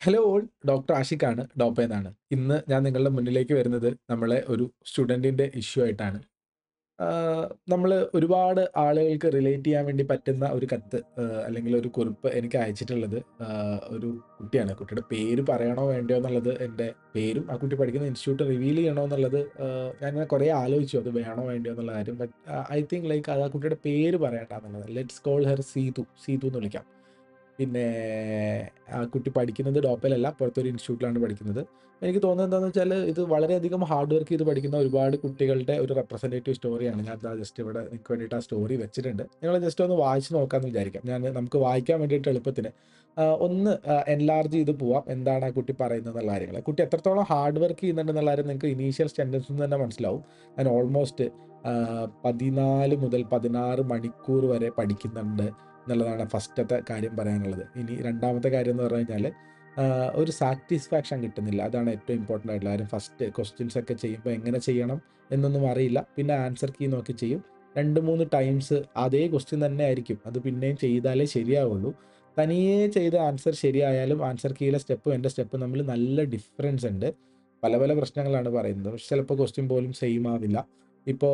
hello all doctor ആഷിഖാണ് ഡോപ്പയെന്നാണ് ഇന്ന് ഞാൻ നിങ്ങളുടെ മുന്നിലേക്ക് വരുന്നത് നമ്മളെ ഒരു സ്റ്റുഡൻറ്റിൻ്റെ ഇഷ്യൂ ആയിട്ടാണ് നമ്മൾ ഒരുപാട് ആളുകൾക്ക് റിലേറ്റ് ചെയ്യാൻ വേണ്ടി പറ്റുന്ന ഒരു കത്ത് ആഹ് അല്ലെങ്കിൽ ഒരു കുറിപ്പ് എനിക്ക് അയച്ചിട്ടുള്ളത് ആഹ് ഒരു കുട്ടിയാണ് കുട്ടിയുടെ പേര് പറയണോ വേണ്ടയോ എന്നുള്ളത് എൻ്റെ പേരും ആ കുട്ടി പഠിക്കുന്ന ഇൻസ്റ്റിറ്റ്യൂട്ട് റിവീൽ ചെയ്യണോ എന്നുള്ളത് ആഹ് ഞാനിങ്ങനെ കുറേ ആലോചിച്ചു അത് വേണോ വേണ്ടയോ എന്നുള്ള കാര്യം ബട്ട് ഐ തിങ്ക് ലൈക്ക് അത് ആ കുട്ടിയുടെ പേര് പറയണ്ട എന്നുള്ളത് let's call her Seethu Seethu എന്ന് വിളിക്കാം പിന്നെ ആ കുട്ടി പഠിക്കുന്നത് ഡോപ്പയിലല്ല പുറത്തൊരു ഇൻസ്റ്റിറ്റ്യൂട്ടിലാണ് പഠിക്കുന്നത് എനിക്ക് തോന്നുന്നത് എന്താണെന്ന് വെച്ചാൽ ഇത് വളരെയധികം ഹാർഡ് വർക്ക് ചെയ്ത് പഠിക്കുന്ന ഒരുപാട് കുട്ടികളുടെ ഒരു റെപ്രസെൻറ്റേറ്റീവ് സ്റ്റോറിയാണ് ഞാൻ ജസ്റ്റ് ഇവിടെ നിങ്ങൾക്ക് വേണ്ടിയിട്ട് ആ സ്റ്റോറി വെച്ചിട്ടുണ്ട് നിങ്ങൾ ജസ്റ്റ് ഒന്ന് വായിച്ച് നോക്കാമെന്ന് വിചാരിക്കാം ഞാൻ നമുക്ക് വായിക്കാൻ വേണ്ടിയിട്ട് എളുപ്പത്തിന് ആ, ഒന്ന് എൻലാർജ് ചെയ്ത് പോവാം എന്താണ് ആ കുട്ടി പറയുന്നത് എന്നുള്ള കാര്യങ്ങൾ കുട്ടി എത്രത്തോളം ഹാർഡ് വർക്ക് ചെയ്യുന്നുണ്ട് എന്നുള്ള കാര്യം നിങ്ങൾക്ക് ഇനീഷ്യൽ സെൻറ്റൻസിൽ നിന്ന് തന്നെ മനസ്സിലാവും ഞാൻ ഓൾമോസ്റ്റ് പതിനാല് മുതൽ പതിനാറ് മണിക്കൂർ വരെ പഠിക്കുന്നുണ്ട് എന്നുള്ളതാണ് ഫസ്റ്റത്തെ കാര്യം പറയാനുള്ളത് ഇനി രണ്ടാമത്തെ കാര്യം എന്ന് പറഞ്ഞു കഴിഞ്ഞാൽ ഒരു സാറ്റിസ്ഫാക്ഷൻ കിട്ടുന്നില്ല അതാണ് ഏറ്റവും ഇമ്പോർട്ടൻ്റ് ആയിട്ടുള്ള കാര്യം ഫസ്റ്റ് ക്വസ്റ്റ്യൻസ് ഒക്കെ ചെയ്യുമ്പോൾ എങ്ങനെ ചെയ്യണം എന്നൊന്നും അറിയില്ല പിന്നെ ആൻസർ കീ നോക്കി ചെയ്യും രണ്ട് മൂന്ന് ടൈംസ് അതേ ക്വസ്റ്റ്യൻ തന്നെ ആയിരിക്കും അത് പിന്നെയും ചെയ്താലേ ശരിയാവുള്ളൂ തനിയെ ചെയ്ത ആൻസർ ശരിയായാലും ആൻസർ കീയിലെ സ്റ്റെപ്പും എൻ്റെ സ്റ്റെപ്പും തമ്മിൽ നല്ല ഡിഫറൻസ് ഉണ്ട് പല പല പ്രശ്നങ്ങളാണ് പറയുന്നത് പക്ഷെ ചിലപ്പോൾ ക്വസ്റ്റ്യൻ പോലും സെയിം ആവില്ല ഇപ്പോൾ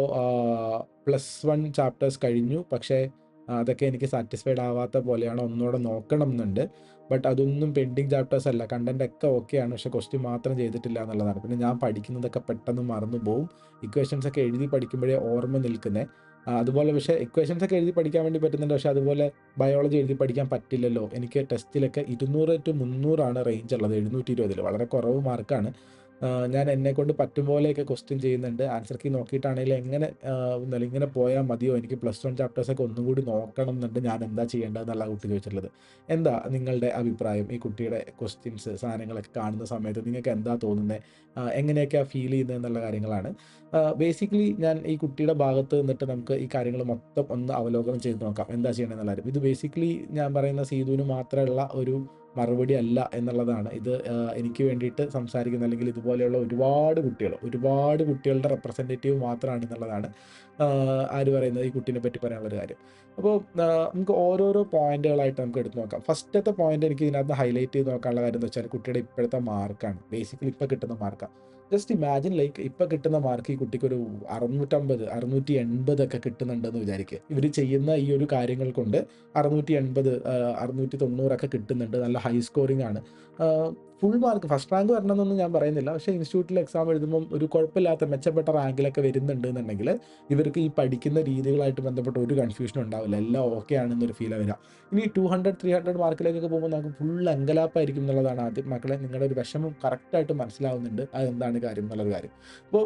പ്ലസ് വൺ ചാപ്റ്റേഴ്സ് കഴിഞ്ഞു പക്ഷേ ആ, അതൊക്കെ എനിക്ക് സാറ്റിസ്ഫൈഡ് ആവാത്ത പോലെയാണ് ഒന്നുകൂടെ നോക്കണം എന്നുണ്ട് ബട്ട് അതൊന്നും പെൻഡിങ് ചാപ്റ്റേഴ്സ് അല്ല കണ്ടന്റ് ഒക്കെ ഓക്കെയാണ് പക്ഷെ ക്വസ്റ്റ്യൻ മാത്രം ചെയ്തിട്ടില്ല എന്നുള്ളതാണ് പിന്നെ ഞാൻ പഠിക്കുന്നതൊക്കെ പെട്ടെന്ന് മറന്നു പോവും ഇക്വേഷൻസ് ഒക്കെ എഴുതി പഠിക്കുമ്പോഴേ ഓർമ്മ നിൽക്കുന്നത് അതുപോലെ പക്ഷേ ഇക്വേഷൻസ് ഒക്കെ എഴുതി പഠിക്കാൻ വേണ്ടി പറ്റുന്നുണ്ട് പക്ഷേ അതുപോലെ ബയോളജി എഴുതി പഠിക്കാൻ പറ്റില്ലല്ലോ എനിക്ക് ടെസ്റ്റിലൊക്കെ ഇരുന്നൂറ് ടു മുന്നൂറാണ് റേഞ്ച് ഉള്ളത് എഴുന്നൂറ്റി ഇരുപതിൽ വളരെ കുറവ് മാർക്കാണ് ഞാൻ എന്നെ കൊണ്ട് പറ്റും പോലെയൊക്കെ ക്വസ്റ്റ്യൻ ചെയ്യുന്നുണ്ട് ആൻസർ കീ നോക്കിയിട്ടാണെങ്കിൽ എങ്ങനെ ആഹ് എന്നാലും ഇങ്ങനെ പോയാൽ മതിയോ എനിക്ക് പ്ലസ് വൺ ചാപ്റ്റേഴ്സൊക്കെ ഒന്നും കൂടി നോക്കണം എന്നുണ്ട് ഞാൻ എന്താ ചെയ്യേണ്ടത് എന്നുള്ള ആ കുട്ടി ചോദിച്ചിട്ടുള്ളത് എന്താ നിങ്ങളുടെ അഭിപ്രായം ഈ കുട്ടിയുടെ ക്വസ്റ്റ്യൻസ് സാധനങ്ങളൊക്കെ കാണുന്ന സമയത്ത് നിങ്ങൾക്ക് എന്താ തോന്നുന്നത് എങ്ങനെയൊക്കെയാണ് ഫീൽ ചെയ്യുന്നത് എന്നുള്ള കാര്യങ്ങളാണ് ബേസിക്കലി ഞാൻ ഈ കുട്ടിയുടെ ഭാഗത്ത് നിന്നിട്ട് നമുക്ക് ഈ കാര്യങ്ങൾ മൊത്തം ഒന്ന് അവലോകനം ചെയ്ത് നോക്കാം എന്താ ചെയ്യണമെന്നുള്ള കാര്യം ഇത് ബേസിക്കലി ഞാൻ പറയുന്ന സീതുവിന് മാത്രമുള്ള ഒരു മറുപടി അല്ല എന്നുള്ളതാണ് ഇത് ആ, എനിക്ക് വേണ്ടിയിട്ട് സംസാരിക്കുന്ന അല്ലെങ്കിൽ ഇതുപോലെയുള്ള ഒരുപാട് കുട്ടികൾ ഒരുപാട് കുട്ടികളുടെ റെപ്രസെൻറ്റേറ്റീവ് മാത്രമാണ് എന്നുള്ളതാണ് ആ, ആര് പറയുന്നത് ഈ കുട്ടീനെ പറ്റി പറയാനുള്ള ഒരു കാര്യം അപ്പോൾ നമുക്ക് ഓരോരോ പോയിന്റുകളായിട്ട് നമുക്ക് എടുത്ത് നോക്കാം ഫസ്റ്റത്തെ പോയിന്റ് എനിക്ക് ഇതിനകത്ത് ഹൈലൈറ്റ് ചെയ്ത് നോക്കാനുള്ള കാര്യം എന്ന് വെച്ചാൽ കുട്ടിയുടെ ഇപ്പോഴത്തെ മാർക്കാണ് ബേസിക്കലി ഇപ്പോൾ കിട്ടുന്ന മാർക്കാണ് ജസ്റ്റ് ഇമാജിൻ ലൈക്ക് ഇപ്പോൾ കിട്ടുന്ന മാർക്ക് ഈ കുട്ടിക്ക് ഒരു അറുന്നൂറ്റമ്പത് അറുന്നൂറ്റി എൺപത് ഒക്കെ കിട്ടുന്നുണ്ടെന്ന് വിചാരിക്കുക ഇവർ ചെയ്യുന്ന ഈ ഒരു കാര്യങ്ങൾ കൊണ്ട് അറുന്നൂറ്റി എൺപത് അറുന്നൂറ്റി തൊണ്ണൂറൊക്കെ കിട്ടുന്നുണ്ട് നല്ല ഹൈ സ്കോറിംഗ് ആണ് ഫുൾ മാർക്ക് ഫസ്റ്റ് റാങ്ക് വരണമെന്നൊന്നും ഞാൻ പറയുന്നില്ല പക്ഷേ ഇൻസ്റ്റിറ്റ്യൂട്ടിൽ എക്സാം എഴുതുമ്പം ഒരു കുഴപ്പമില്ലാത്ത മെച്ചപ്പെട്ട റാങ്കിലൊക്കെ വരുന്നുണ്ട് എന്നുണ്ടെങ്കിൽ ഇവർക്ക് ഈ പഠിക്കുന്ന രീതികളായിട്ട് ബന്ധപ്പെട്ട ഒരു കൺഫ്യൂഷനും ഉണ്ടാവില്ല എല്ലാം ഓക്കെ ആണെന്നൊരു ഫീൽ വരാം ഇനി ടു ഹൺഡ്രഡ് ത്രീ ഹൺഡ്രഡ് മാർക്കിലേക്കൊക്കെ പോകുമ്പോൾ നമുക്ക് ഫുൾ അങ്കലാപ്പായിരിക്കും എന്നുള്ളതാണ് ആദ്യം മക്കളെ നിങ്ങളുടെ ഒരു വിഷമം കറക്റ്റായിട്ട് മനസ്സിലാവുന്നുണ്ട് അത് എന്താണ് കാര്യം എന്നുള്ളൊരു കാര്യം അപ്പോൾ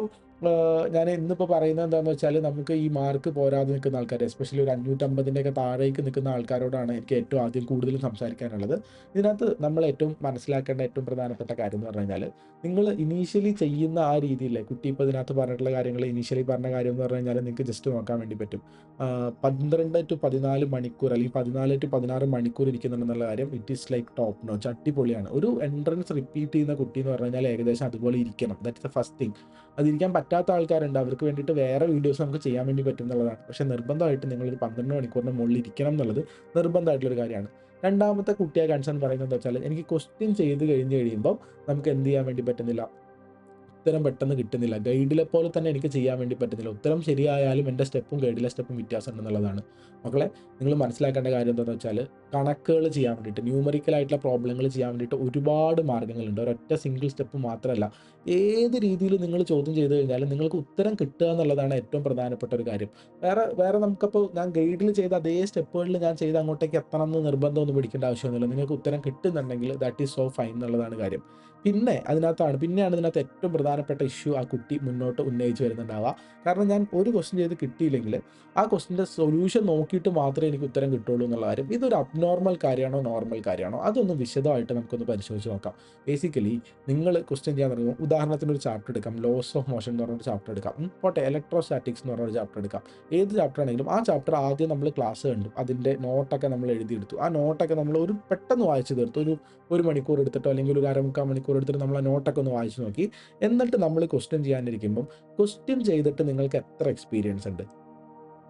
ഞാൻ ഇന്നിപ്പോൾ പറയുന്നത് എന്താണെന്ന് വെച്ചാൽ നമുക്ക് ഈ മാർക്ക് പോരാതെ നിൽക്കുന്ന ആൾക്കാർ എസ്പെഷ്യലി ഒരു അഞ്ഞൂറ്റമ്പതിൻ്റെയൊക്കെ താഴേക്ക് നിൽക്കുന്ന ആൾക്കാരോടാണ് എനിക്ക് ഏറ്റവും ആദ്യം കൂടുതലും സംസാരിക്കാനുള്ളത് ഇതിനകത്ത് നമ്മൾ ഏറ്റവും മനസ്സിലാക്കേണ്ട ഏറ്റവും പ്രധാനപ്പെട്ട കാര്യം എന്ന് പറഞ്ഞു കഴിഞ്ഞാൽ നിങ്ങൾ ഇനീഷ്യലി ചെയ്യുന്ന ആ രീതിയിൽ കുട്ടി ഇപ്പോൾ ഇതിനകത്ത് പറഞ്ഞിട്ടുള്ള കാര്യങ്ങൾ ഇനീഷ്യലി പറഞ്ഞ കാര്യം എന്ന് പറഞ്ഞു കഴിഞ്ഞാൽ നിങ്ങൾക്ക് ജസ്റ്റ് നോക്കാൻ വേണ്ടി പറ്റും ആ, പന്ത്രണ്ട് ടു പതിനാല് മണിക്കൂർ അല്ലെങ്കിൽ പതിനാല് ടു പതിനാറ് മണിക്കൂർ ഇരിക്കുന്നുണ്ടെന്നുള്ള കാര്യം it is like top notch അടിപൊളിയാണ് ഒരു എൻട്രൻസ് റിപ്പീറ്റ് ചെയ്യുന്ന കുട്ടി എന്ന് പറഞ്ഞു കഴിഞ്ഞാൽ ഏകദേശം അതുപോലെ ഇരിക്കണം ദാറ്റ്സ് ദ ഫസ്റ്റ് തിങ് അതിരിക്കാൻ പറ്റാത്ത ആൾക്കാരുണ്ട് അവർക്ക് വേണ്ടിയിട്ട് വേറെ വീഡിയോസ് നമുക്ക് ചെയ്യാൻ വേണ്ടി പറ്റും എന്നുള്ളതാണ് പക്ഷേ നിർബന്ധമായിട്ട് നിങ്ങളൊരു പന്ത്രണ്ട് മണിക്കൂറിന് മുകളിൽ ഇരിക്കണം എന്നുള്ളത് നിർബന്ധമായിട്ടുള്ളൊരു കാര്യമാണ് രണ്ടാമത്തെ കുട്ടിയെ കൺസേൺ പറയുന്നത് എന്താ വെച്ചാൽ എനിക്ക് ക്വസ്റ്റ്യൻ ചെയ്ത് കഴിഞ്ഞ് കഴിയുമ്പോൾ നമുക്ക് എന്ത് ചെയ്യാൻ വേണ്ടി പറ്റുന്നില്ല ഉത്തരം പെട്ടെന്ന് കിട്ടുന്നില്ല ഗൈഡിലെ പോലെ തന്നെ എനിക്ക് ചെയ്യാൻ വേണ്ടി പറ്റുന്നില്ല ഉത്തരം ശരിയായാലും എൻ്റെ സ്റ്റെപ്പും ഗൈഡിലെ സ്റ്റെപ്പും വ്യത്യാസം ഉണ്ടെന്നുള്ളതാണ് മക്കളെ നിങ്ങൾ മനസ്സിലാക്കേണ്ട കാര്യം എന്താണെന്ന് വെച്ചാൽ കണക്കുകൾ ചെയ്യാൻ വേണ്ടിയിട്ട് ന്യൂമറിക്കൽ ആയിട്ടുള്ള പ്രോബ്ലങ്ങൾ ചെയ്യാൻ വേണ്ടിയിട്ട് ഒരുപാട് മാർഗ്ഗങ്ങളുണ്ട് ഒരൊറ്റ സിംഗിൾ സ്റ്റെപ്പ് മാത്രമല്ല ഏത് രീതിയിൽ നിങ്ങൾ ചോദ്യം ചെയ്ത് കഴിഞ്ഞാലും നിങ്ങൾക്ക് ഉത്തരം കിട്ടുക എന്നുള്ളതാണ് ഏറ്റവും പ്രധാനപ്പെട്ട ഒരു കാര്യം വേറെ വേറെ നമുക്കപ്പോൾ ഞാൻ ഗൈഡിൽ ചെയ്ത അതേ സ്റ്റെപ്പുകളിൽ ഞാൻ ചെയ്ത് അങ്ങോട്ടേക്ക് എത്തണം എന്ന് നിർബന്ധമൊന്നും പിടിക്കേണ്ട ആവശ്യമൊന്നുമില്ല നിങ്ങൾക്ക് ഉത്തരം കിട്ടുന്നുണ്ടെങ്കിൽ ദാറ്റ് ഈസ് സോ ഫൈൻ എന്നുള്ളതാണ് കാര്യം പിന്നെ അതിനകത്താണ് പിന്നെയാണ് ഇതിനകത്ത് ഏറ്റവും പ്രധാനപ്പെട്ട ഇഷ്യൂ ആ കുട്ടി മുന്നോട്ട് ഉന്നയിച്ച് വരുന്നുണ്ടാവുക കാരണം ഞാൻ ഒരു ക്വസ്റ്റ്യൻ ചെയ്ത് കിട്ടിയില്ലെങ്കിൽ ആ ക്വസ്റ്റിൻ്റെ സൊല്യൂഷൻ നോക്കിയിട്ട് മാത്രമേ എനിക്ക് ഉത്തരം കിട്ടുള്ളൂ എന്നുള്ള കാര്യം ഇതൊരു അബ്നോർമൽ കാര്യമാണോ നോർമൽ കാര്യമാണോ അതൊന്ന് വിശദമായിട്ട് നമുക്കൊന്ന് പരിശോധിച്ച് നോക്കാം ബേസിക്കലി നിങ്ങൾ ക്വസ്റ്റ്യൻ ചെയ്യാൻ തുടങ്ങും ഉദാഹരണത്തിന് ഒരു ചാപ്റ്റർ എടുക്കാം ലോസ് ഓഫ് മോഷൻ എന്ന് പറഞ്ഞൊരു ചാപ്റ്റർ എടുക്കാം ഉം, പോട്ടെ ഇലക്ട്രോസ്റ്റാറ്റിക്സ് എന്ന് പറഞ്ഞൊരു ചാപ്റ്റർ എടുക്കാം ഏത് ചാപ്റ്റർ ആണെങ്കിലും ആ ചാപ്റ്റർ ആദ്യം നമ്മൾ ക്ലാസ് കണ്ടു അതിൻ്റെ നോട്ടൊക്കെ നമ്മൾ എഴുതിയെടുത്തു ആ നോട്ടൊക്കെ നമ്മൾ ഒരു പെട്ടെന്ന് വായിച്ചു തീർത്തു ഒരു ഒരു മണിക്കൂർ എടുത്തിട്ടോ അല്ലെങ്കിൽ ഒരു അരമുക്കാൽ മണിക്കൂർ എടുത്തിട്ട് നമ്മൾ ആ നോട്ടൊക്കെ ഒന്ന് വായിച്ചു നോക്കി എന്നിട്ട് നമ്മൾ ക്വസ്റ്റ്യൻ ചെയ്യാനിരിക്കുമ്പം ക്വസ്റ്റ്യൻ ചെയ്തിട്ട് നിങ്ങൾക്ക് എത്ര എക്സ്പീരിയൻസ് ഉണ്ട്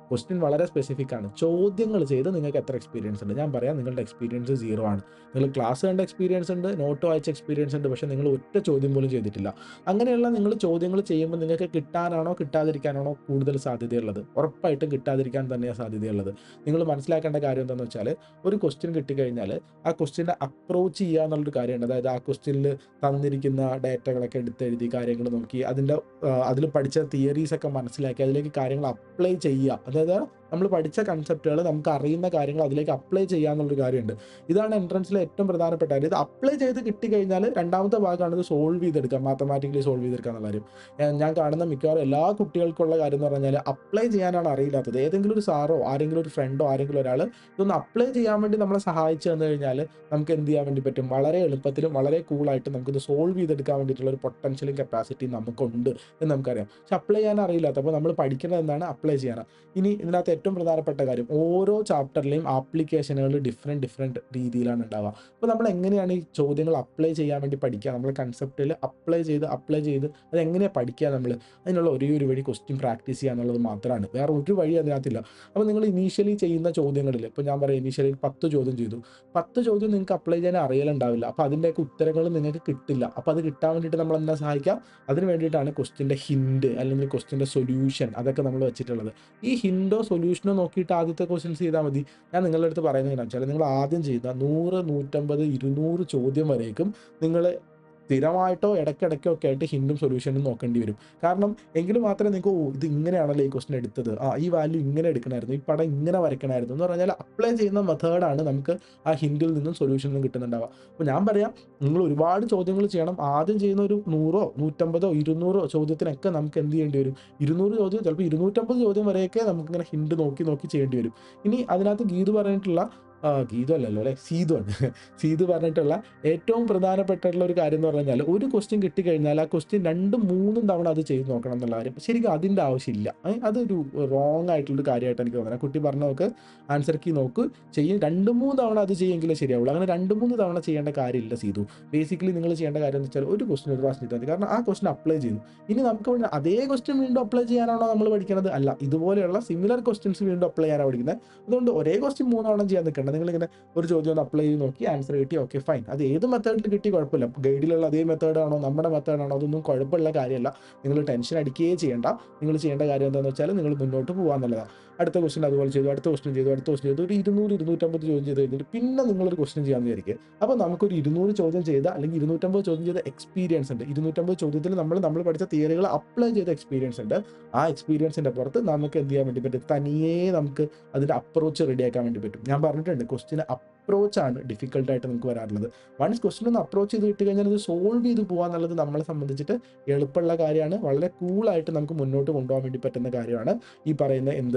ക്വസ്റ്റ്യൻ വളരെ സ്പെസിഫിക് ആണ് ചോദ്യങ്ങൾ ചെയ്ത് നിങ്ങൾക്ക് എത്ര എക്സ്പീരിയൻസ് ഉണ്ട് ഞാൻ പറയാം നിങ്ങളുടെ എക്സ്പീരിയൻസ് സീറോ ആണ് നിങ്ങൾ ക്ലാസ് കണ്ട എക്സ്പീരിയൻസ് ഉണ്ട് നോട്ട് വായിച്ച എക്സ്പീരിയൻസ് ഉണ്ട് പക്ഷേ നിങ്ങൾ ഒറ്റ ചോദ്യം പോലും ചെയ്തിട്ടില്ല അങ്ങനെയുള്ള നിങ്ങൾ ചോദ്യങ്ങൾ ചെയ്യുമ്പോൾ നിങ്ങൾക്ക് കിട്ടാനാണോ കിട്ടാതിരിക്കാനാണോ കൂടുതൽ സാധ്യതയുള്ളത് ഉറപ്പായിട്ടും കിട്ടാതിരിക്കാൻ തന്നെയാണ് സാധ്യതയുള്ളത് നിങ്ങൾ മനസ്സിലാക്കേണ്ട കാര്യം എന്താണെന്ന് വെച്ചാൽ ഒരു ക്വസ്റ്റ്യൻ കിട്ടിക്കഴിഞ്ഞാൽ ആ ക്വസ്റ്റ്യനെ അപ്രോച്ച് ചെയ്യുക എന്നുള്ളൊരു കാര്യമുണ്ട് അതായത് ആ ക്വസ്റ്റ്യനിൽ തന്നിരിക്കുന്ന ഡേറ്റകളൊക്കെ എടുത്തെഴുതി കാര്യങ്ങൾ നോക്കി അതിൻ്റെ അതിൽ പഠിച്ച തിയറീസ് ഒക്കെ മനസ്സിലാക്കി അതിലേക്ക് കാര്യങ്ങൾ അപ്ലൈ ചെയ്യുക അതായത് നമ്മൾ പഠിച്ച കൺസെപ്റ്റുകൾ നമുക്ക് അറിയുന്ന കാര്യങ്ങൾ അതിലേക്ക് അപ്ലൈ ചെയ്യുക എന്നുള്ളൊരു കാര്യമുണ്ട് ഇതാണ് എൻട്രൻസിലെ ഏറ്റവും പ്രധാനപ്പെട്ട കാര്യം ഇത് അപ്ലൈ ചെയ്ത് കിട്ടിക്കഴിഞ്ഞാൽ രണ്ടാമത്തെ ഭാഗമാണ് ഇത് സോൾവ് ചെയ്തെടുക്കുക മാത്തമാറ്റിക്കലി സോൾവ് ചെയ്തെടുക്കുക എന്നുള്ള കാര്യം ഞാൻ- ഞാൻ കാണുന്ന മിക്കവാറും എല്ലാ കുട്ടികൾക്കുള്ള കാര്യം എന്ന് പറഞ്ഞാൽ അപ്ലൈ ചെയ്യാനാണ് അറിയില്ലാത്തത് ഏതെങ്കിലും ഒരു സാറോ ആരെങ്കിലും ഒരു ഫ്രണ്ടോ ആരെങ്കിലും ഒരാൾ ഇതൊന്ന് അപ്ലൈ ചെയ്യാൻ വേണ്ടി നമ്മളെ സഹായിച്ചു തന്നു കഴിഞ്ഞാൽ നമുക്ക് എന്ത് ചെയ്യാൻ വേണ്ടി പറ്റും വളരെ എളുപ്പത്തിലും വളരെ കൂളായിട്ട് നമുക്കിത് സോൾവ് ചെയ്തെടുക്കാൻ വേണ്ടിയിട്ടുള്ള ഒരു പൊട്ടൻഷ്യലും കപ്പാസിറ്റി നമുക്കുണ്ട് എന്ന് നമുക്കറിയാം പക്ഷെ അപ്ലൈ ചെയ്യാൻ അറിയില്ലാത്ത അപ്പോൾ നമ്മൾ പഠിക്കുന്നത് എന്താണ് അപ്ലൈ ചെയ്യാനാണ് ഇനി ഇതിനകത്ത് ഏറ്റവും പ്രധാനപ്പെട്ട കാര്യം ഓരോ ചാപ്റ്ററിലെയും ആപ്ലിക്കേഷനുകൾ ഡിഫറെൻറ്റ് ഡിഫറെൻറ്റ് രീതിയിലാണ് ഉണ്ടാവുക അപ്പോൾ നമ്മൾ എങ്ങനെയാണ് ഈ ചോദ്യങ്ങൾ അപ്ലൈ ചെയ്യാൻ വേണ്ടി പഠിക്കുക നമ്മൾ കൺസെപ്റ്റിൽ അപ്ലൈ ചെയ്ത് അപ്ലൈ ചെയ്ത് അത് എങ്ങനെയാണ് പഠിക്കുക നമ്മൾ അതിനുള്ള ഒരേ ഒരു വഴി ക്വസ്റ്റ്യൻ പ്രാക്ടീസ് ചെയ്യുക എന്നുള്ളത് മാത്രമാണ് വേറെ ഒരു വഴി അതിനകത്തില്ല അപ്പോൾ നിങ്ങൾ ഇനീഷ്യലി ചെയ്യുന്ന ചോദ്യങ്ങളിൽ ഇപ്പോൾ ഞാൻ പറയാം ഇനീഷ്യലി പത്ത് ചോദ്യം ചെയ്തു പത്ത് ചോദ്യം നിങ്ങൾക്ക് അപ്ലൈ ചെയ്യാൻ അറിയലുണ്ടാവില്ല അപ്പോൾ അതിൻ്റെയൊക്കെ ഉത്തരങ്ങൾ നിങ്ങൾക്ക് കിട്ടില്ല അപ്പോൾ അത് കിട്ടാൻ വേണ്ടിയിട്ട് നമ്മൾ എന്താ സഹായിക്കാം അതിന് വേണ്ടിയിട്ടാണ് ക്വസ്റ്റിൻ്റെ ഹിൻഡ് അല്ലെങ്കിൽ ക്വസ്റ്റിൻ്റെ സൊല്യൂഷൻ അതൊക്കെ നമ്മൾ വെച്ചിട്ടുള്ളത് ഈ ഹിൻഡോ സൊല്യൂഷനോ നോക്കിയിട്ട് ആദ്യത്തെ ക്വസ്റ്റ്യൻസ് ചെയ്താൽ മതി ഞാൻ നിങ്ങളുടെ അടുത്ത് പറയുന്നത് എങ്ങനെയാണെന്ന് വെച്ചാൽ നിങ്ങൾ ആദ്യം ചെയ്ത നൂറ് നൂറ്റമ്പത് ഇരുന്നൂറ് ചോദ്യം വരേക്കും നിങ്ങൾ സ്ഥിരമായിട്ടോ ഇടയ്ക്കിടയ്ക്കോ ഒക്കെ ആയിട്ട് ഹിൻഡും സൊല്യൂഷനും നോക്കേണ്ടി വരും കാരണം എങ്കിൽ മാത്രമേ നിങ്ങൾക്ക് ഓ ഇത് ഇങ്ങനെയാണല്ലോ ഈ ക്വസ്റ്റൻ എടുത്തത് ആ ഈ വാല്യൂ ഇങ്ങനെ എടുക്കണമായിരുന്നു ഈ പടം ഇങ്ങനെ വരയ്ക്കണമായിരുന്നു എന്ന് പറഞ്ഞാൽ അപ്ലൈ ചെയ്യുന്ന മെത്തേഡാണ് നമുക്ക് ആ ഹിൻഡിൽ നിന്നും സൊല്യൂഷനിൽ നിന്നും കിട്ടുന്നുണ്ടാവുക അപ്പോൾ ഞാൻ പറയാം നിങ്ങൾ ഒരുപാട് ചോദ്യങ്ങൾ ചെയ്യണം ആദ്യം ചെയ്യുന്ന ഒരു നൂറോ നൂറ്റമ്പതോ ഇരുന്നൂറോ ചോദ്യത്തിനൊക്കെ നമുക്ക് എന്ത് ചെയ്യേണ്ടി വരും ഇരുന്നൂറ് ചോദ്യം ചിലപ്പോൾ ഇരുന്നൂറ്റമ്പത് ചോദ്യം വരെയൊക്കെ നമുക്കിങ്ങനെ ഹിൻഡ് നോക്കി നോക്കി ചെയ്യേണ്ടി വരും ഇനി അതിനകത്ത് ഗീത് പറഞ്ഞിട്ടുള്ള ആ, ഗീതു അല്ലല്ലോ അല്ലേ സീതു ആണ് സീതു പറഞ്ഞിട്ടുള്ള ഏറ്റവും പ്രധാനപ്പെട്ടിട്ടുള്ള ഒരു കാര്യം എന്ന് പറഞ്ഞാൽ ഒരു ക്വസ്റ്റ്യൻ കിട്ടിക്കഴിഞ്ഞാൽ ആ ക്വസ്റ്റ്യൻ രണ്ടും മൂന്നും തവണ അത് ചെയ്ത് നോക്കണം എന്നുള്ള കാര്യം ശരിക്കും അതിൻ്റെ ആവശ്യമില്ല ഏ, അതൊരു റോങ് ആയിട്ടുള്ളൊരു കാര്യമായിട്ട് എനിക്ക് തോന്നുന്നത് കുട്ടി പറഞ്ഞ നോക്ക് ആൻസർ കീ നോക്ക് ചെയ്യും രണ്ട് മൂന്ന് തവണ അത് ചെയ്യുമെങ്കിലേ ശരിയാവുള്ളൂ അങ്ങനെ രണ്ട് മൂന്ന് തവണ ചെയ്യേണ്ട കാര്യമില്ല സീതു ബേസിക്കലി നിങ്ങൾ ചെയ്യേണ്ട കാര്യം എന്ന് വെച്ചാൽ ഒരു ക്വസ്റ്റ്യൻ ഒരു പ്രാവശ്യം ചെയ്താൽ മതി കാരണം ആ ക്വസ്റ്റ്യൻ അപ്ലൈ ചെയ്തു ഇനി നമുക്ക് ഇവിടെ അതേ ക്വസ്റ്റ്യൻ വീണ്ടും അപ്ലൈ ചെയ്യാനാണോ നമ്മൾ പഠിക്കുന്നത് അല്ല ഇതുപോലെയുള്ള സിമിലർ ക്വസ്റ്റ്യൻസ് വീണ്ടും അപ്ലൈ ചെയ്യാനാണ് പഠിക്കുന്നത് അതുകൊണ്ട് ഒരേ ക്വസ്റ്റ്യൻ മൂന്നോളം ചെയ്യാൻ നിൽക്കേണ്ട നിങ്ങളിങ്ങനെ ഒരു ചോദ്യം ഒന്ന് അപ്ലൈ ചെയ്ത് നോക്കി ആൻസർ കിട്ടി ഓക്കെ ഫൈൻ അത് ഏത് മെത്തേഡിൽ കിട്ടി കുഴപ്പമില്ല ഗൈഡിലുള്ള അതേ മെത്തേഡാണോ നമ്മുടെ മെത്തേഡാണോ അതൊന്നും കുഴപ്പമുള്ള കാര്യമല്ല നിങ്ങൾ ടെൻഷൻ അടിക്കുകയേ ചെയ്യേണ്ട നിങ്ങൾ ചെയ്യേണ്ട കാര്യം എന്താണെന്ന് വെച്ചാൽ നിങ്ങൾ മുന്നോട്ട് പോകാന്നുള്ളതാണ് അടുത്ത ക്വസ്റ്റ്യൻ അതുപോലെ ചെയ്തു അടുത്ത ക്വസ്റ്റ്യൻ ചെയ്തു അടുത്ത ക്വസ്റ്റ്യൻ ചെയ്തു ഒരു ഇരുന്നൂറ് ഇരുന്നൂറ്റമ്പത് ചോദ്യം ചെയ്ത് കഴിഞ്ഞിട്ട് പിന്നെ നിങ്ങളൊരു ക്വസ്റ്റ്യൻ ചെയ്യാമെന്ന് വിചാരിക്കുക അപ്പോൾ നമുക്കൊരു ഇരുന്നൂറ് ചോദ്യം ചെയ്ത അല്ലെങ്കിൽ ഇരുന്നൂറ്റമ്പത് ചോദ്യം ചെയ്ത എക്സ്പീരിയൻസ് ഉണ്ട് ഇരുന്നൂറ്റമ്പത് ചോദ്യത്തിൽ നമ്മൾ നമ്മൾ പഠിച്ച തിയറികൾ അപ്ലൈ ചെയ്ത എക്സ്പീരിയൻസ് ഉണ്ട് ആ എക്സ്പീരിയൻസിൻ്റെ പുറത്ത് നമുക്ക് എന്ത് ചെയ്യാൻ വേണ്ടി പറ്റും തനിയേ നമുക്ക് അതിൻ്റെ അപ്രോച്ച് റെഡിയാക്കാൻ വേണ്ടി പറ്റും ഞാൻ പറഞ്ഞിട്ടുണ്ട് ക്വസ്റ്റിന് അപ്രോച്ചാണ് ഡിഫിക്കൽട്ടായിട്ട് നമുക്ക് വരാറുള്ളത് വൺസ് ക്വസ്റ്റൻ ഒന്ന് അപ്രോച്ച് ചെയ്ത് കിട്ടി കഴിഞ്ഞാൽ അത് സോൾവ് ചെയ്ത് പോകുക എന്നുള്ളത് നമ്മളെ സംബന്ധിച്ചിട്ട് എളുപ്പമുള്ള കാര്യമാണ് വളരെ കൂളായിട്ട് നമുക്ക് മുന്നോട്ട് കൊണ്ടുപോകാൻ വേണ്ടി പറ്റുന്ന കാര്യമാണ് ഈ പറയുന്ന എന്ത്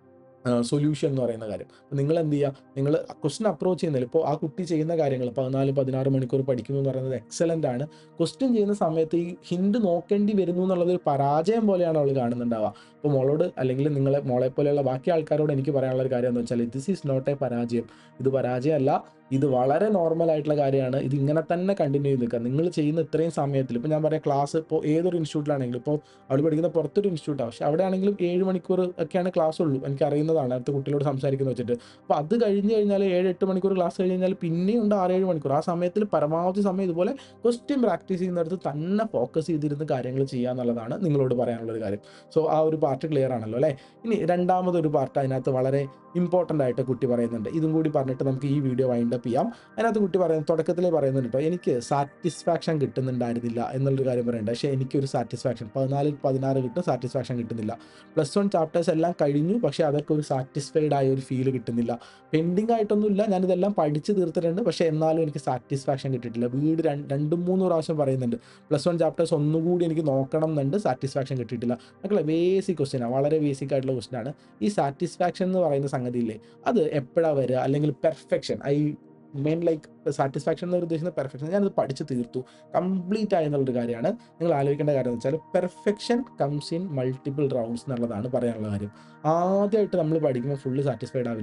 സൊല്യൂഷൻ എന്ന് പറയുന്ന കാര്യം അപ്പോൾ നിങ്ങൾ എന്ത് ചെയ്യുക നിങ്ങൾ ക്വസ്റ്റൻ അപ്രോച്ച് ചെയ്യുന്നില്ല ഇപ്പോൾ ആ കുട്ടി ചെയ്യുന്ന കാര്യങ്ങൾ പതിനാല് പതിനാറ് മണിക്കൂർ പഠിക്കുന്നു എന്ന് പറയുന്നത് എക്സലൻ്റ് ആണ് ക്വസ്റ്റ്യൻ ചെയ്യുന്ന സമയത്ത് ഈ ഹിൻഡ് നോക്കേണ്ടി വരുന്നു എന്നുള്ളത് ഒരു പരാജയം പോലെയാണ് അവൾ കാണുന്നുണ്ടാവുക അപ്പോൾ മോളോട് അല്ലെങ്കിൽ നിങ്ങളെ മോളെ പോലെയുള്ള ബാക്കി ആൾക്കാരോട് എനിക്ക് പറയാനുള്ള ഒരു കാര്യം എന്ന് വെച്ചാൽ ദിസ് ഈസ് നോട്ട് എ പരാജയം ഇത് പരാജയമല്ല ഇത് വളരെ നോർമൽ ആയിട്ടുള്ള കാര്യമാണ് ഇത് ഇങ്ങനെ തന്നെ കണ്ടിന്യൂ ചെയ്ത് നിൽക്കുക നിങ്ങൾ ചെയ്യുന്ന ഇത്രയും സമയത്തിൽ ഇപ്പോൾ ഞാൻ പറയാം ക്ലാസ് ഇപ്പോൾ ഏതൊരു ഇൻസ്റ്റിറ്റ്യൂട്ടിലാണെങ്കിലും ഇപ്പോൾ അവൾ പഠിക്കുന്ന പുറത്തൊരു ഇൻസ്റ്റിറ്റ്യൂട്ടാണ് പക്ഷേ അവിടെ ആണെങ്കിലും ഏഴ് മണിക്കൂർ ഒക്കെയാണ് ക്ലാസ് ഉള്ളൂ എനിക്ക് അറിയുന്നതാണ് അടുത്ത കുട്ടികളോട് സംസാരിക്കുന്ന വെച്ചിട്ട് അപ്പോൾ അത് കഴിഞ്ഞ് കഴിഞ്ഞാൽ ഏഴ് എട്ട് മണിക്കൂർ ക്ലാസ് കഴിഞ്ഞ് കഴിഞ്ഞാൽ പിന്നെയും ഉണ്ട് ആറേഴ് മണിക്കൂർ ആ സമയത്തിൽ പരമാവധി സമയം ഇതുപോലെ ക്വസ്റ്റ്യൻ പ്രാക്ടീസ് ചെയ്യുന്നിടത്ത് തന്നെ ഫോക്കസ് ചെയ്തിരുന്ന് കാര്യങ്ങൾ ചെയ്യുക എന്നുള്ളതാണ് നിങ്ങളോട് പറയാനുള്ള ഒരു കാര്യം സോ ആ ഒരു പാർട്ട് ക്ലിയർ ആണല്ലോ അല്ലേ ഇനി രണ്ടാമതൊരു പാർട്ട് അതിനകത്ത് വളരെ ഇമ്പോർട്ടൻ്റ് ആയിട്ട് കുട്ടി പറയുന്നുണ്ട് ഇതും കൂടി പറഞ്ഞിട്ട് നമുക്ക് ഈ വീഡിയോ വൈൻഡ് അപ്പ് ചെയ്യാം അതിനകത്ത് കുട്ടി പറയുന്നത് തുടക്കത്തിലേ പറയുന്നുണ്ട് കേട്ടോ എനിക്ക് സാറ്റിസ്ഫാക്ഷൻ കിട്ടുന്നുണ്ടായിരുന്നില്ല എന്നുള്ളൊരു കാര്യം പറയുന്നുണ്ട് പക്ഷേ എനിക്കൊരു സാറ്റിസ്ഫാക്ഷൻ പതിനാലിൽ പതിനാറ് കിട്ടും സാറ്റിസ്ഫാക്ഷൻ കിട്ടുന്നില്ല പ്ലസ് വൺ ചാപ്റ്റേഴ്സ് എല്ലാം കഴിഞ്ഞു പക്ഷേ അതൊക്കെ ഒരു സാറ്റിസ്ഫൈഡ് ആയ ഒരു ഫീൽ കിട്ടുന്നില്ല പെൻഡിങ് ആയിട്ടൊന്നുമില്ല ഞാനിതെല്ലാം പഠിച്ച് തീർത്തിട്ടുണ്ട് പക്ഷേ എന്നാലും എനിക്ക് സാറ്റിസ്ഫാക്ഷൻ കിട്ടിയിട്ടില്ല വീട് രണ്ട് രണ്ടും മൂന്ന് പ്രാവശ്യം പറയുന്നുണ്ട് പ്ലസ് വൺ ചാപ്റ്റേഴ്സ് ഒന്നുകൂടി എനിക്ക് നോക്കണം എന്നുണ്ട് സാറ്റിസ്ഫാക്ഷൻ കിട്ടിയിട്ടില്ല മക്കളെ ബേസിക് ക്വസ്റ്റ്യനാണ് വളരെ ബേസിക് ആയിട്ടുള്ള ക്വസ്റ്റ്യനാണ് ഈ സാറ്റിസ്ഫാക്ഷൻ എന്ന് പറയുന്ന സംഗതിയില്ലേ അത് എപ്പോഴാണ് വരിക അല്ലെങ്കിൽ perfection I mean like satisfaction എന്ന് ഉദ്ദേശിക്കുന്ന പെർഫെക്ഷൻ ഞാനത് പഠിച്ച് തീർത്തു കംപ്ലീറ്റ് ആയി എന്നുള്ളൊരു കാര്യമാണ് നിങ്ങൾ ആലോചിക്കേണ്ട കാര്യം എന്ന് വെച്ചാൽ perfection comes in multiple rounds എന്നുള്ളതാണ് പറയാനുള്ള കാര്യം ആദ്യമായിട്ട് നമ്മൾ പഠിക്കുമ്പോൾ ഫുള്ള് സാറ്റിസ്ഫൈഡ് ആവില്ല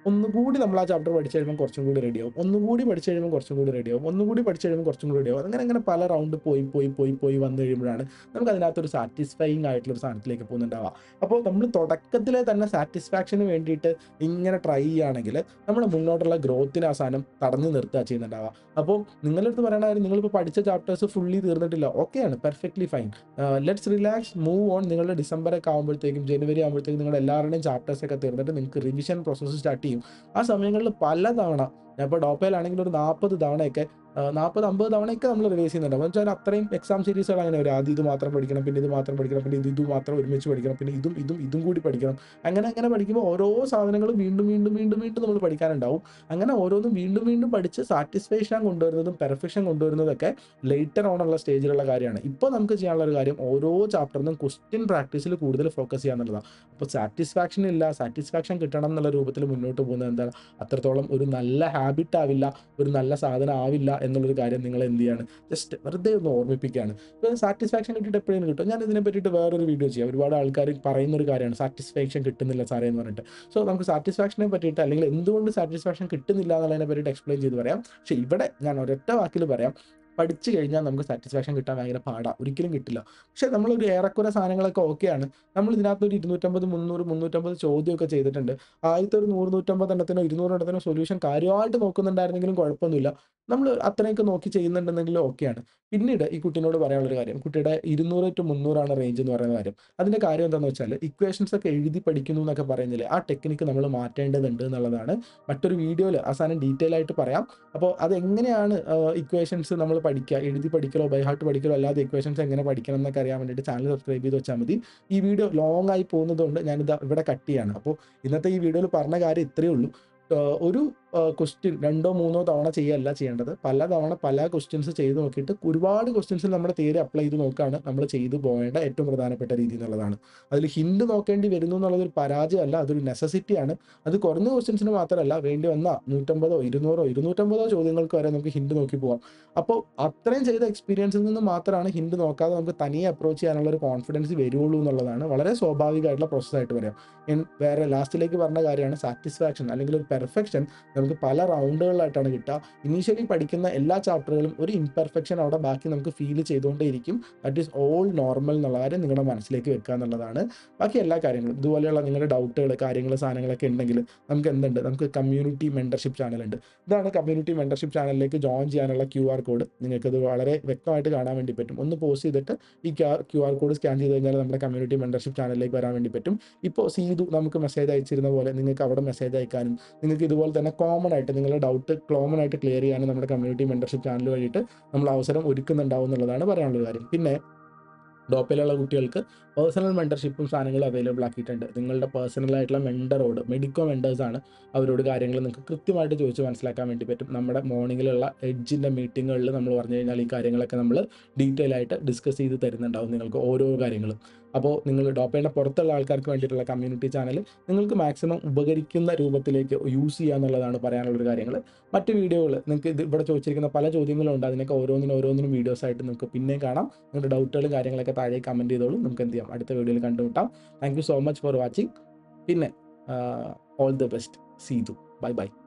ഒന്നുകൂടി നമ്മൾ ആ ചാപ്റ്റർ പഠിച്ച് കഴിയുമ്പോൾ കുറച്ചും കൂടി റെഡിയാവും ഒന്നുകൂടി പഠിച്ച് കഴിയുമ്പോൾ കുറച്ചും കൂടി റെഡിയാവും ഒന്നുകൂടി പഠിച്ച് കഴിയുമ്പോൾ കുറച്ചും കൂടി റെഡിയാവും അങ്ങനെ അങ്ങനെ പല റൗണ്ട് പോയി പോയി പോയി പോയി വന്നു കഴിയുമ്പോഴാണ് നമുക്ക് അതിനകത്തൊരു സാറ്റിസ്ഫൈങ് ആയിട്ടുള്ള ഒരു സാധനത്തിലേക്ക് പോകുന്നുണ്ടാവുക അപ്പോൾ നമ്മൾ തുടക്കത്തിലെ തന്നെ സാറ്റിസ്ഫാക്ഷന് വേണ്ടിയിട്ട് ഇങ്ങനെ ട്രൈ ചെയ്യുകയാണെങ്കിൽ നമ്മുടെ മുന്നോട്ടുള്ള ഗ്രോത്തിന് ആ സാധനം തടഞ്ഞു നിർത്തുക ചെയ്യുന്നുണ്ടാവുക അപ്പോൾ നിങ്ങളുടെ അടുത്ത് പറയണ കാര്യം നിങ്ങളിപ്പോൾ പഠിച്ച ചാപ്റ്റേഴ്സ് ഫുള്ളി തീർന്നിട്ടില്ല ഓക്കെയാണ് perfectly fine let's relax move on നിങ്ങളുടെ ഡിസംബർ ഒക്കെ ആകുമ്പോഴത്തേക്കും ജനുവരി ആകുമ്പോഴത്തേക്കും നിങ്ങളുടെ എല്ലാവരുടെയും ചാപ്റ്റേഴ്സ് ഒക്കെ തീർന്നിട്ട് നിങ്ങൾക്ക് റിവിഷൻ പ്രോസസ്സ് സ്റ്റാർട്ട് ചെയ്യും ആ സമയങ്ങളിൽ പലതവണ ഞാൻ ഇപ്പോൾ ഡോപ്പയിലാണെങ്കിൽ ഒരു നാൽപ്പത് തവണയൊക്കെ നാൽപ്പത് അമ്പത് തവണയൊക്കെ നമ്മൾ റിവൈസ് ചെയ്യുന്നുണ്ട് എന്ന് വെച്ചാൽ അത്രയും എക്സാം സീരീസുകൾ അങ്ങനെ വരും ആദ്യം ഇത് മാത്രം പഠിക്കണം പിന്നെ ഇത് മാത്രം പഠിക്കണം പിന്നെ ഇത് ഇത് മാത്രം ഒരുമിച്ച് പഠിക്കണം പിന്നെ ഇതും ഇതും ഇതും കൂടി പഠിക്കണം അങ്ങനെ അങ്ങനെ പഠിക്കുമ്പോൾ ഓരോ സാധനങ്ങളും വീണ്ടും വീണ്ടും വീണ്ടും വീണ്ടും നമ്മൾ പഠിക്കാനുണ്ടാവും അങ്ങനെ ഓരോന്നും വീണ്ടും വീണ്ടും പഠിച്ച് സാറ്റിസ്ഫാക്ഷൻ കൊണ്ടുവരുന്നതും പെർഫെക്ഷൻ കൊണ്ടുവരുന്നതൊക്കെ ലേറ്റർ ഓൺ ഉള്ള സ്റ്റേജിലുള്ള കാര്യമാണ് ഇപ്പോൾ നമുക്ക് ചെയ്യാനുള്ള ഒരു കാര്യം ഓരോ ചാപ്റ്ററിനും ക്വസ്റ്റ്യൻ പ്രാക്ടീസിൽ കൂടുതൽ ഫോക്കസ് ചെയ്യാന്നുള്ളതാണ് അപ്പോൾ സാറ്റിസ്ഫാക്ഷൻ ഇല്ല സാറ്റിസ്ഫാക്ഷൻ കിട്ടണം എന്നുള്ള രൂപത്തിൽ മുന്നോട്ട് പോകുന്നത് എന്താണ് അത്രത്തോളം ഒരു നല്ല ഹാബിറ്റ് ആവില്ല ഒരു നല്ല സാധനം ആവില്ല എന്നുള്ളൊരു കാര്യം നിങ്ങൾ എന്ത് ചെയ്യാണ് ജസ്റ്റ് വെറുതെ ഒന്ന് ഓർമ്മിപ്പിക്കുകയാണ് ഇപ്പോൾ സാറ്റിസ്ഫാക്ഷൻ കിട്ടിയിട്ട് എപ്പോഴും കിട്ടും ഞാൻ ഇതിനെ പറ്റിയിട്ട് വേറൊരു വീഡിയോ ചെയ്യാം ഒരുപാട് ആൾക്കാർ പറയുന്ന ഒരു കാര്യമാണ് സാറ്റിസ്ഫാക്ഷൻ കിട്ടുന്നില്ല സാറേ എന്ന് പറഞ്ഞിട്ട് സോ നമുക്ക് സാറ്റിസ്ഫാക്ഷനെ പറ്റിയിട്ട് അല്ലെങ്കിൽ എന്തുകൊണ്ട് സാറ്റിസ്ഫാക്ഷൻ കിട്ടുന്നില്ല എന്നുള്ളതിനെ പറ്റിയിട്ട് എക്സ്പ്ലെയിൻ ചെയ്ത് പറയാം പക്ഷേ ഇവിടെ ഞാൻ ഒരൊറ്റ വാക്കിൽ പറയാം പഠിച്ചു കഴിഞ്ഞാൽ നമുക്ക് സാറ്റിസ്ഫാക്ഷൻ കിട്ടാൻ ഭയങ്കര പാടാണ് ഒരിക്കലും കിട്ടില്ല പക്ഷേ നമ്മളൊരു ഏറെക്കുറെ സാധനങ്ങളൊക്കെ ഓക്കെയാണ് നമ്മൾ ഇതിനകത്ത് ഒരു ഇരുന്നൂറ്റമ്പത് മുന്നൂറ് മുന്നൂറ്റമ്പത് ചോദ്യമൊക്കെ ചെയ്തിട്ടുണ്ട് ആദ്യത്തെ ഒരു നൂറ് നൂറ്റമ്പത് എണ്ണത്തിനോ ഇരുന്നൂറ് എണ്ണത്തിനോ സൊല്യൂഷൻ കാര്യമായിട്ട് നോക്കുന്നുണ്ടായിരുന്നെങ്കിലും കുഴപ്പമൊന്നുമില്ല നമ്മൾ അത്രയൊക്കെ നോക്കി ചെയ്യുന്നുണ്ടെന്നെങ്കിലും ഓക്കെയാണ് പിന്നീട് ഈ കുട്ടീനോട് പറയാനുള്ളൊരു കാര്യം കുട്ടിയുടെ ഇരുന്നൂറ് ടു മുന്നൂറാണ് റേഞ്ച് എന്ന് പറയുന്ന കാര്യം അതിൻ്റെ കാര്യം എന്താണെന്ന് വെച്ചാൽ ഇക്വേഷൻസ് ഒക്കെ എഴുതി പഠിക്കുന്നു എന്നൊക്കെ പറയുന്നില്ലേ ആ ടെക്നിക്ക് നമ്മൾ മാറ്റേണ്ടതുണ്ട് എന്നുള്ളതാണ് മറ്റൊരു വീഡിയോയിൽ ആ സാധനം ഡീറ്റെയിൽ ആയിട്ട് പറയാം അപ്പോൾ അതെങ്ങനെയാണ് ഇക്വേഷൻസ് നമ്മൾ പഠിക്കുക എഴുതി പഠിക്കലോ ബൈ ഹാർട്ട് പഠിക്കലോ അല്ലാതെ ഇക്വേഷൻസ് എങ്ങനെ പഠിക്കണം എന്നൊക്കെ അറിയാൻ വേണ്ടിയിട്ട് ചാനൽ സബ്സ്ക്രൈബ് ചെയ്ത് വെച്ചാൽ മതി ഈ വീഡിയോ ലോങ് ആയി പോകുന്നതുകൊണ്ട് ഞാനിത് ഇവിടെ കട്ട് ചെയ്യാണ് അപ്പോൾ ഇന്നത്തെ ഈ വീഡിയോയിൽ പറഞ്ഞ കാര്യം ഇത്രയേ ഉള്ളൂ ഒരു ക്വസ്റ്റ്യൻ രണ്ടോ മൂന്നോ തവണ ചെയ്യല്ല ചെയ്യേണ്ടത് പല തവണ പല ക്വസ്റ്റ്യൻസ് ചെയ്ത് നോക്കിയിട്ട് ഒരുപാട് ക്വസ്റ്റ്യൻസിൽ നമ്മുടെ തിയറി അപ്ലൈ ചെയ്ത് നോക്കുകയാണ് നമ്മൾ ചെയ്തു പോകേണ്ട ഏറ്റവും പ്രധാനപ്പെട്ട രീതി എന്നുള്ളതാണ് അതിൽ ഹിൻഡ് നോക്കേണ്ടി വരുന്നു എന്നുള്ളത് ഒരു പരാജയമല്ല അതൊരു നെസസിറ്റിയാണ് അത് കുറഞ്ഞ ക്വസ്റ്റ്യൻസിന് മാത്രമല്ല വേണ്ടി വന്ന നൂറ്റമ്പതോ ഇരുന്നൂറോ ഇരുന്നൂറ്റമ്പതോ ചോദ്യങ്ങൾക്ക് വരെ നമുക്ക് ഹിൻഡ് നോക്കി പോകാം അപ്പോൾ അത്രയും ചെയ്ത എക്സ്പീരിയൻസിൽ നിന്ന് മാത്രമാണ് ഹിൻഡ് നോക്കാതെ നമുക്ക് തനിയെ അപ്രോച്ച് ചെയ്യാനുള്ള ഒരു കോൺഫിഡൻസ് വരുള്ളൂ എന്നുള്ളതാണ് വളരെ സ്വാഭാവികമായിട്ടുള്ള പ്രോസസ്സായിട്ട് പറയാം ഞാൻ വേറെ ലാസ്റ്റിലേക്ക് പറഞ്ഞ കാര്യമാണ് സാറ്റിസ്ഫാക്ഷൻ അല്ലെങ്കിൽ ഒരു പെർഫെക്ഷൻ നമുക്ക് പല റൗണ്ടുകളിലായിട്ടാണ് കിട്ടുക ഇനീഷ്യലി പഠിക്കുന്ന എല്ലാ ചാപ്റ്ററുകളും ഒരു ഇംപെർഫെക്ഷൻ അവിടെ ബാക്കി നമുക്ക് ഫീൽ ചെയ്തുകൊണ്ടേയിരിക്കും ദാറ്റ് ഈസ് ഓൾ നോർമൽ എന്നുള്ള കാര്യം നിങ്ങളുടെ മനസ്സിലേക്ക് വെക്കുക എന്നുള്ളതാണ് ബാക്കി എല്ലാ കാര്യങ്ങളും ഇതുപോലെയുള്ള നിങ്ങളുടെ ഡൗട്ടുകൾ കാര്യങ്ങൾ സാധനങ്ങളൊക്കെ ഉണ്ടെങ്കിൽ നമുക്ക് എന്തുണ്ട് നമുക്ക് കമ്മ്യൂണിറ്റി മെൻറ്റർഷിപ്പ് ചാനലുണ്ട് ഇതാണ് കമ്മ്യൂണിറ്റി മെൻറ്റർഷിപ്പ് ചാനലിലേക്ക് ജോയിൻ ചെയ്യാനുള്ള ക്യു ആർ കോഡ് നിങ്ങൾക്കത് വളരെ വ്യക്തമായിട്ട് കാണാൻ വേണ്ടി പറ്റും ഒന്ന് പോസ്റ്റ് ചെയ്തിട്ട് ഈ ക്യു ആർ കോഡ് സ്കാൻ ചെയ്ത് കഴിഞ്ഞാൽ നമ്മുടെ കമ്മ്യൂണിറ്റി മെൻറ്റർഷിപ്പ് ചാനലിലേക്ക് വരാൻ വേണ്ടി പറ്റും ഇപ്പോൾ സീതു നമുക്ക് മെസ്സേജ് അയച്ചിരുന്ന പോലെ നിങ്ങൾക്ക് അവിടെ മെസ്സേജ് അയക്കാനും നിങ്ങൾക്ക് ഇതുപോലെ തന്നെ കോമൺ ആയിട്ട് നിങ്ങളുടെ ഡൗട്ട് കോമൺ ആയിട്ട് ക്ലിയർ ചെയ്യാനും നമ്മുടെ കമ്മ്യൂണിറ്റി മെൻറ്റർഷിപ്പ് ചാനൽ വഴിയിട്ട് നമ്മൾ അവസരം ഒരുക്കുന്നുണ്ടാവും എന്നുള്ളതാണ് പറയാനുള്ള കാര്യം പിന്നെ ഡോപ്പിലുള്ള കുട്ടികൾക്ക് പേഴ്സണൽ മെൻറ്റർഷിപ്പും സാധനങ്ങളും അവൈലബിൾ ആക്കിയിട്ടുണ്ട് നിങ്ങളുടെ പേഴ്സണൽ ആയിട്ടുള്ള മെൻറ്ററോട് മെഡിക്കോ മെൻറ്റേഴ്സാണ് അവരോട് കാര്യങ്ങൾ നിങ്ങൾക്ക് കൃത്യമായിട്ട് ചോദിച്ച് മനസ്സിലാക്കാൻ വേണ്ടി പറ്റും നമ്മുടെ മോർണിംഗിലുള്ള എഡ്ജിൻ്റെ മീറ്റിങ്ങുകളിൽ നമ്മൾ പറഞ്ഞു കഴിഞ്ഞാൽ ഈ കാര്യങ്ങളൊക്കെ നമ്മൾ ഡീറ്റെയിൽ ആയിട്ട് ഡിസ്കസ് ചെയ്ത് തരുന്നുണ്ടാവും നിങ്ങൾക്ക് ഓരോ കാര്യങ്ങളും അപ്പോൾ നിങ്ങൾ ഡോപ്പയുടെ പുറത്തുള്ള ആൾക്കാർക്ക് വേണ്ടിയിട്ടുള്ള കമ്മ്യൂണിറ്റി ചാനൽ നിങ്ങൾക്ക് മാക്സിമം ഉപകരിക്കുന്ന രൂപത്തിലേക്ക് യൂസ് ചെയ്യുക എന്നുള്ളതാണ് പറയാനുള്ളൊരു കാര്യങ്ങൾ മറ്റ് വീഡിയോകൾ നിങ്ങൾക്ക് ഇത് ഇവിടെ ചോദിച്ചിരിക്കുന്ന പല ചോദ്യങ്ങളും ഉണ്ട് അതിനൊക്കെ ഓരോന്നിനും ഓരോന്നിനും വീഡിയോസ് ആയിട്ട് നിങ്ങൾക്ക് പിന്നെ കാണാം നിങ്ങളുടെ ഡൗട്ടുകളും കാര്യങ്ങളൊക്കെ താഴെ കമൻറ്റ് ചെയ്തോളൂ നമുക്ക് എന്ത് ചെയ്യാം അടുത്ത വീഡിയോയിൽ കണ്ടുമുട്ടാം thank you so much for watching പിന്നെ all the best see you bye by